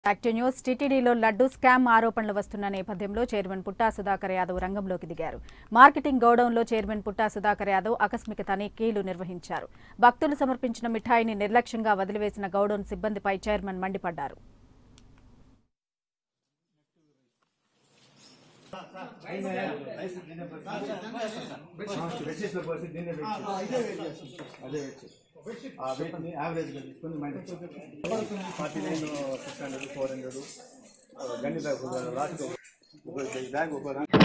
active news టీటీడీలో laddu scam ఆరోపణలు వస్తున్న నేపథ్యంలో చైర్మన్ పుట్టా సుధాకర్ యాదవ్ రంగంలోకి దిగారు మార్కెటింగ్ గౌడౌన్లో చైర్మన్ పుట్టా సుధాకర్ యాదవ్ ఆకస్మిక తనిఖీలు నిర్వహించారు భక్తులు సమర్పించిన మిఠాయిని నిర్లక్ష్యంగా వదిలివేసిన గౌడౌన్ సిబ్బందిపై చైర్మన్ మండిపడ్డారు forty nine six hundred four hundred గండి బ్యాగ్ లాస్ట్ బ్యాగ్ ఒక